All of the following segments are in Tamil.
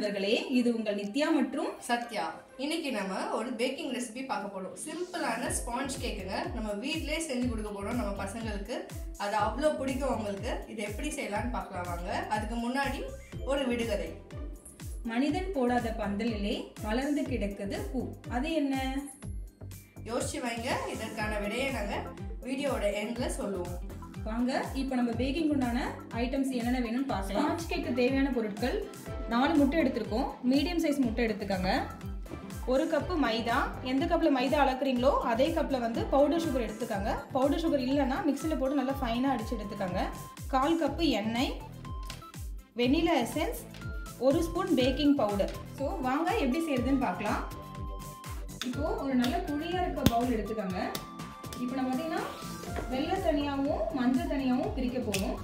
நண்பர்களே இது உங்கள் நித்யா மற்றும் சத்யா இன்னைக்கு நம்ம ஒரு பேக்கிங் ரெசிபி பார்க்க போறோம் சிம்பிளான ஸ்பாஞ்ச் கேக்குங்க நம்ம வீட்டிலே செஞ்சு கொடுக்க போறோம் நம்ம பசங்களுக்கு அது அவ்வளோ பிடிக்கும் அவங்களுக்கு இது எப்படி செய்யலாம்னு பார்க்கலாம் வாங்க அதுக்கு முன்னாடி ஒரு விடுகதை மனிதன் போடாத பந்தலிலே வளர்ந்து கிடக்குது பூ அது என்ன யோசிச்சு வைங்க இதற்கான விடையை நாங்கள் வீடியோவோட எண்ட்ல சொல்லுவோம் வாங்க இப்போ நம்ம பேக்கிங் உண்டான ஐட்டம்ஸ் என்னென்ன வேணும்னு பார்க்கலாம் ஸ்பாஞ்ச் கேக்கு தேவையான பொருட்கள் நாலு முட்டை எடுத்திருக்கோம் மீடியம் சைஸ் முட்டை எடுத்துக்கோங்க ஒரு கப்பு மைதா எந்த கப்பில் மைதா அளக்குறீங்களோ அதே கப்பில் வந்து பவுடர் சுகர் எடுத்துக்கோங்க பவுடர் சுகர் இல்லைன்னா மிக்சியில் போட்டு நல்லா ஃபைனாக அடித்து எடுத்துக்கோங்க கால் கப்பு எண்ணெய் வெனிலா எசன்ஸ் ஒரு ஸ்பூன் பேக்கிங் பவுடர் ஸோ வாங்க எப்படி செய்யறதுன்னு பார்க்கலாம் இப்போ ஒரு நல்ல குழியாக இருக்க பவுல் எடுத்துக்கோங்க இப்போ நம்ம பார்த்தீங்கன்னா வெள்ளை தனியாகவும் மஞ்சள் தனியாகவும் பிரிக்க போகிறோம்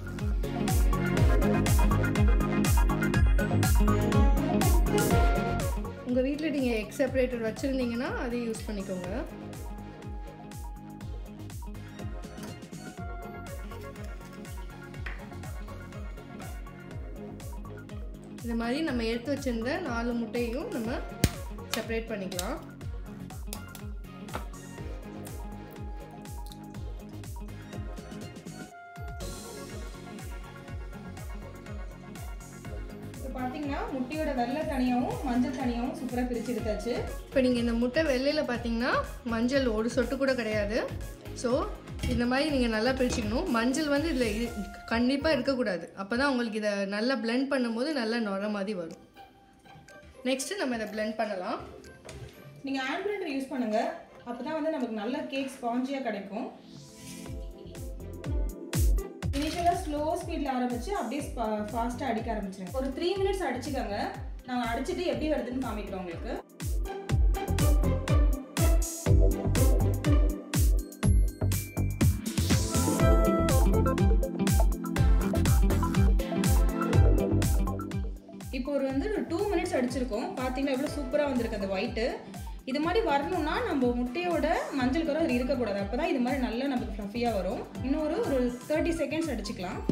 உங்கள் வீட்டில் நீங்கள் எக் செப்பரேட்டர் வச்சுருந்தீங்கன்னா அதை யூஸ் பண்ணிக்கோங்க இது மாதிரி நம்ம எடுத்து வச்சிருந்த நாலு முட்டையும் நம்ம செப்பரேட் பண்ணிக்கலாம் இப்போ பார்த்தீங்கன்னா முட்டையோட வெள்ளை தனியாகவும் மஞ்சள் தனியாகவும் சூப்பராக பிரித்து எடுத்தாச்சு இப்போ நீங்கள் இந்த முட்டை வெள்ளையில் பார்த்தீங்கன்னா மஞ்சள் ஒரு சொட்டு கூட கிடையாது ஸோ இந்த மாதிரி நீங்கள் நல்லா பிரிச்சுக்கணும் மஞ்சள் வந்து இதில் கண்டிப்பாக இருக்கக்கூடாது அப்போ தான் உங்களுக்கு இதை நல்லா blend பண்ணும்போது நல்லா நுர மாதிரி வரும் நெக்ஸ்ட்டு நம்ம இதை blend பண்ணலாம் நீங்கள் ஹேண்ட் பிளண்டர் யூஸ் பண்ணுங்கள் அப்போ தான் வந்து நமக்கு நல்ல கேக் ஸ்பாஞ்சியாக கிடைக்கும் இனிஷியலாக ஸ்லோ ஸ்பீடில் ஆரம்பிச்சு அப்படியே ஃபாஸ்ட்டாக அடிக்க ஆரம்பிச்சிருங்க ஒரு த்ரீ மினிட்ஸ் அடிச்சுக்கோங்க நாங்கள் அடிச்சுட்டு எப்படி வருதுன்னு காமிக்கிறோம் உங்களுக்கு இப்போ ஒரு வந்து ஒரு டூ மினிட்ஸ் அடிச்சிருக்கோம் பார்த்தீங்கன்னா எவ்வளோ சூப்பராக வந்திருக்கு அந்த ஒயிட்டு இது மாதிரி வரணும்னா நம்ம முட்டையோட மஞ்சள் கரை அதில் இருக்கக்கூடாது அப்போ தான் இது மாதிரி நல்லா நமக்கு ஃப்ளஃபியாக வரும் இன்னொரு ஒரு தேர்ட்டி செகண்ட்ஸ் அடிச்சுக்கலாம்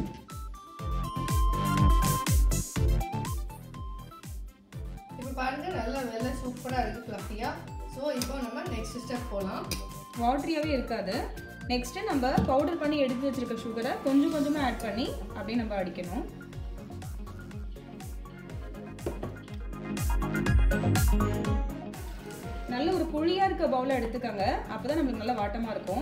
இப்போ பாருங்கள் நல்லா வெள்ளை சூப்பராக இருக்குது ஃப்ளஃபியாக ஸோ இப்போ நம்ம நெக்ஸ்ட் ஸ்டெப் போகலாம் வாட்டரியாகவே இருக்காது நெக்ஸ்ட்டு நம்ம பவுடர் பண்ணி எடுத்து வச்சிருக்க சுகரை கொஞ்சம் கொஞ்சமாக ஆட் பண்ணி அப்படியே நம்ம அடிக்கணும் நல்ல ஒரு குழியாக இருக்க பவுலை எடுத்துக்கோங்க அப்போ தான் நம்மளுக்கு நல்லா வாட்டமாக இருக்கும்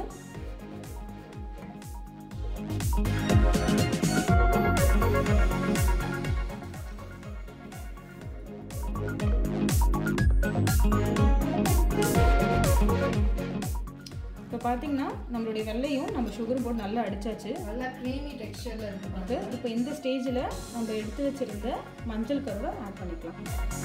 இப்போ பார்த்தீங்கன்னா நம்மளுடைய வெள்ளையும் நம்ம சுகரும் போட்டு நல்லா அடிச்சாச்சு நல்லா க்ரீமி டெக்ஸ்டரில் இருக்குது அது இப்போ இந்த ஸ்டேஜில் நம்ம எடுத்து வச்சிருந்த மஞ்சள் கருவை ஆட் பண்ணிக்கலாம்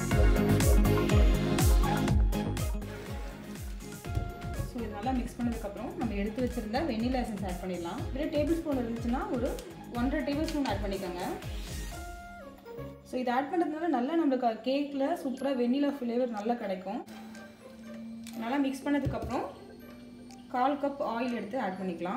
ஸோ இது நல்லா மிக்ஸ் பண்ணதுக்கப்புறம் நம்ம எடுத்து வச்சிருந்த வெனிலா எசன்ஸ் ஆட் பண்ணிடலாம் இதே டேபிள் ஸ்பூன் இருந்துச்சுன்னா ஒரு ஒன்றரை டேபிள் ஸ்பூன் ஆட் பண்ணிக்கோங்க ஸோ இது ஆட் பண்ணுறதுனால நல்லா நம்மளுக்கு கேக்கில் சூப்பராக வெனிலா ஃப்ளேவர் நல்லா கிடைக்கும் நல்லா மிக்ஸ் பண்ணதுக்கப்புறம் கால் கப் ஆயில் எடுத்து ஆட் பண்ணிக்கலாம்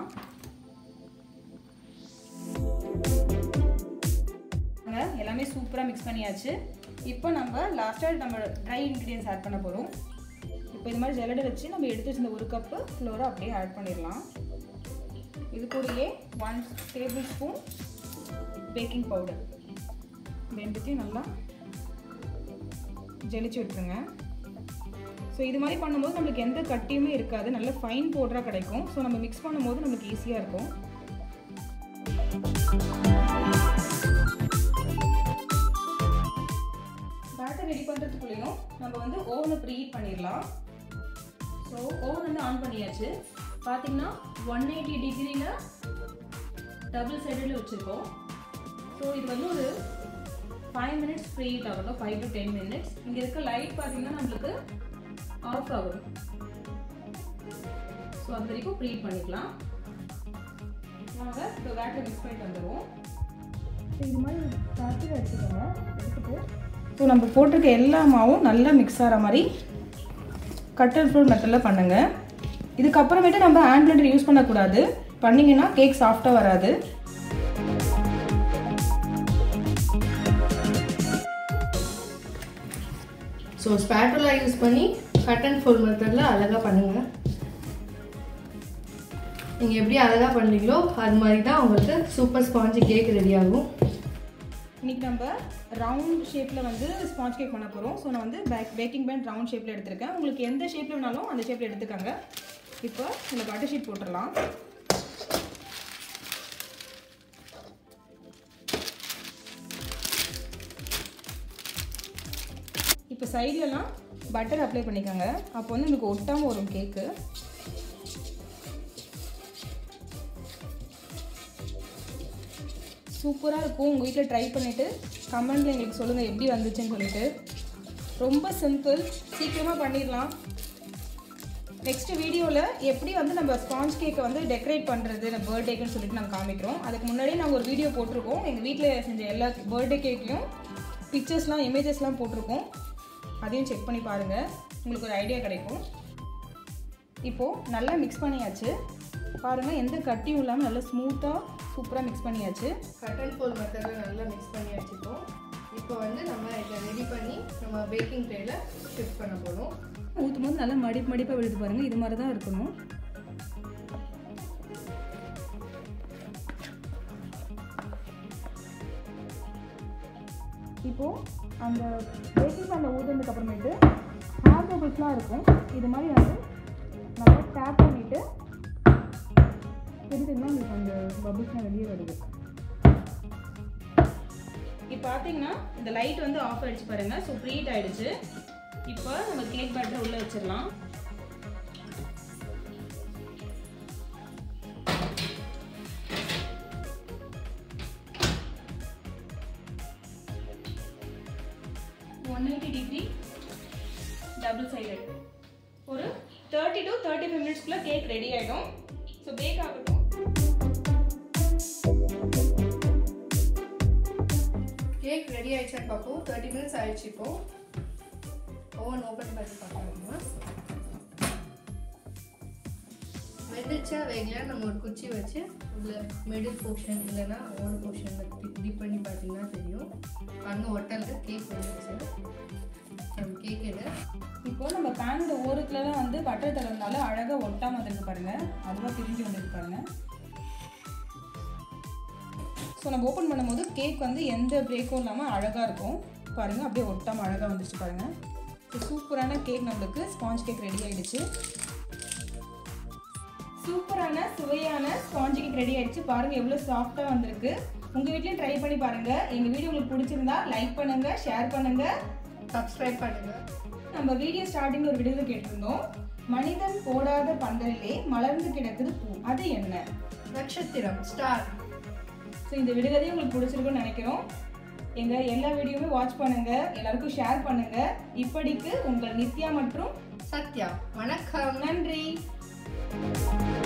பாருங்க, எல்லாமே சூப்பராக மிக்ஸ் பண்ணியாச்சு இப்போ நம்ம லாஸ்ட்டாக நம்ம ட்ரை இன்க்ரீடியன்ஸ் ஆட் பண்ண போகிறோம் இப்போ இது மாதிரி ஜல்லடை வச்சு நம்ம எடுத்து வச்சிருந்த ஒரு கப்பு ஃப்ளோரை அப்படியே ஆட் பண்ணிடலாம் இது கூடயே one tablespoon baking powder ரெண்டுத்தையும் நல்லா ஜெலிச்சு விட்டுருங்க ஸோ இது மாதிரி பண்ணும்போது நம்மளுக்கு எந்த கட்டியுமே இருக்காது நல்ல ஃபைன் பவுடராக கிடைக்கும் ஸோ நம்ம மிக்ஸ் பண்ணும்போது நம்மளுக்கு ஈஸியாக இருக்கும் பேட்டர் ரெடி பண்ணுறதுக்குள்ளேயும் நம்ம வந்து ஓவனை ப்ரீஹீட் பண்ணிடலாம் ஸோ ஓவன் வந்து ஆன் பண்ணியாச்சு பார்த்தீங்கன்னா ஒன் எயிட்டி டிகிரியில் டபுள் சைடில் வச்சுருக்கோம் ஸோ இது வந்து ஒரு ஃபைவ் மினிட்ஸ் ப்ரீ ஹீட் ஆகணும் ஃபைவ் டு டென் மினிட்ஸ் இங்கே இருக்க லைட் பார்த்தீங்கன்னா நம்மளுக்கு ஆஃப் ஆகும் ஸோ அது வரைக்கும் ப்ரீ பண்ணிக்கலாம் வாங்க இப்போ வேட்டில் மிக்ஸ் பண்ணிட்டு வந்துடுவோம் இது மாதிரி பார்த்து எடுத்துக்கோங்க எடுத்துட்டு ஸோ நம்ம போட்டிருக்க எல்லா மாவும் நல்லா மிக்ஸ் ஆகிற மாதிரி கட்டர் ஃப்ரூட் மெத்தடில் பண்ணுங்கள் இதுக்கப்புறமேட்டு நம்ம ஹேண்ட் பிளண்டர் யூஸ் பண்ணக்கூடாது பண்ணிங்கன்னா கேக் சாஃப்டாக வராது ஸோ ஸ்பேட்டுலா யூஸ் பண்ணி கட் அண்ட் ஃபோல் மெத்தடில் அழகாக பண்ணுங்கள் நீங்கள் எப்படி அழகாக பண்ணுறீங்களோ அது மாதிரி தான் உங்களுக்கு சூப்பர் ஸ்பாஞ்சு கேக் ரெடி ஆகும் இன்னைக்கு நம்ம ரவுண்ட் ஷேப்பில் வந்து ஸ்பாஞ்ச் கேக் பண்ண போகிறோம் ஸோ நான் வந்து பேக் பேக்கிங் பேண்ட் ரவுண்ட் ஷேப்பில் எடுத்திருக்கேன் உங்களுக்கு எந்த ஷேப்பில் வேணாலும் அந்த ஷேப்பில் எடுத்துக்கோங்க இப்போ இந்த பட்டர் ஷீட் போட்டுடலாம் இப்போ சைட்லலாம் பட்டர் அப்ளை பண்ணிக்கோங்க அப்போ வந்து உங்களுக்கு ஒட்டாமல் வரும் கேக்கு சூப்பராக இருக்கும் உங்கள் வீட்டில் ட்ரை பண்ணிவிட்டு கமெண்டில் எங்களுக்கு சொல்லுங்கள் எப்படி வந்துச்சுன்னு சொல்லிட்டு ரொம்ப சிம்பிள் சீக்கிரமாக பண்ணிடலாம் நெக்ஸ்ட் வீடியோவில் எப்படி வந்து நம்ம ஸ்பாஞ்ச் கேக்கை வந்து டெக்கரேட் பண்ணுறது நம்ம பர்த்டேக்குன்னு சொல்லிட்டு நாங்கள் காமிக்கிறோம் அதுக்கு முன்னாடியே நாங்கள் ஒரு வீடியோ போட்டிருக்கோம் எங்கள் வீட்டில் செஞ்ச எல்லா பர்த்டே கேக்லையும் பிக்சர்ஸ்லாம் இமேஜஸ்லாம் போட்டிருக்கோம் அதையும் செக் பண்ணி பாருங்கள் உங்களுக்கு ஒரு ஐடியா கிடைக்கும் இப்போது நல்லா மிக்ஸ் பண்ணியாச்சு பாருங்கள் எந்த கட்டியும் இல்லாமல் நல்லா ஸ்மூத்தாக சூப்பராக மிக்ஸ் பண்ணியாச்சு கட் அண்ட் ஃபோல் மெத்தடில் நல்லா மிக்ஸ் பண்ணி வச்சுப்போம் இப்போ வந்து நம்ம இதை ரெடி பண்ணி நம்ம பேக்கிங் ட்ரேல ஷிஃப்ட் பண்ண போகிறோம் ஊற்றும் போது நல்லா மடிப்பு மடிப்பாக விழுது பாருங்கள் இது மாதிரி தான் இருக்கணும் இப்போது அந்த பேக்கிங் பேனில் ஊற்றுனதுக்கு அப்புறமேட்டு ஹேர் பபிள்ஸ்லாம் இருக்கும் இது மாதிரி வந்து நல்லா டேப் பண்ணிவிட்டு தெரிஞ்சுக்கலாம் உங்களுக்கு அந்த பபிள்ஸ்லாம் வெளியே வருது இப்போ பார்த்தீங்கன்னா இந்த லைட் வந்து ஆஃப் ஆயிடுச்சு பாருங்க ஸோ ப்ரீட் ஆயிடுச்சு இப்போ நம்ம கேக் பேட்டர் உள்ள வச்சிடலாம் one eighty degree double sided ஒரு தேர்ட்டி டு தேர்ட்டி ஃபைவ் மினிட்ஸ்க்குள்ள கேக் ரெடி ஆகிடும் ஸோ பேக் ஆகட்டும் கேக் ரெடி ஆயிடுச்சான்னு பார்ப்போம் தேர்ட்டி மினிட்ஸ் ஆயிடுச்சு இப்போ ஓவன் ஓப்பன் பண்ணி பார்க்கலாம் வெந்துச்சா வேகலையா நம்ம ஒரு குச்சி வச்சு உள்ள மிடில் போர்ஷன் இல்லைன்னா ஓன் போர்ஷனில் டிப் பண்ணி பார்த்தீங்கன்னா தெரியும் பாருங்க ஒட்டலுக்கு கேக் வந்துருச்சு நம்ம கேக் எடு இப்போ நம்ம பேனோட ஓரத்துலலாம் வந்து பட்டர் தரதுனால அழகாக ஒட்டாம வந்துருக்கு பாருங்க அதுவாக பிரிஞ்சு வந்துருக்கு பாருங்க ஸோ நம்ம ஓப்பன் பண்ணும்போது கேக் வந்து எந்த பிரேக்கும் இல்லாமல் அழகாக இருக்கும் பாருங்க அப்படியே ஒட்டாமல் அழகாக வந்துருச்சு பாருங்க ஸோ சூப்பரான கேக் நம்மளுக்கு ஸ்பாஞ்ச் கேக் ரெடி ஆயிடுச்சு சூப்பரான சுவையான ஸ்பாஞ்ச் கேக் ரெடி ஆயிடுச்சு பாருங்க எவ்வளோ சாஃப்டாக வந்திருக்கு உங்கள் வீட்லேயும் ட்ரை பண்ணி பாருங்க எங்கள் வீடியோ உங்களுக்கு பிடிச்சிருந்தா லைக் பண்ணுங்க ஷேர் பண்ணுங்க சப்ஸ்கிரைப் பண்ணுங்கள் நம்ம வீடியோ ஸ்டார்டிங்ல ஒரு விடுதலை கேட்டிருந்தோம் மனிதன் போடாத பந்தலிலே மலர்ந்து கிடக்குது பூ அது என்ன நட்சத்திரம் ஸ்டார் ஸோ இந்த விடுகதையும் உங்களுக்கு பிடிச்சிருக்கும்னு நினைக்கிறோம் எங்க எல்லா வீடியோவுமே வாட்ச் பண்ணுங்க எல்லாருக்கும் ஷேர் பண்ணுங்க இப்படிக்கு உங்கள் நித்யா மற்றும் சத்யா வணக்கம் நன்றி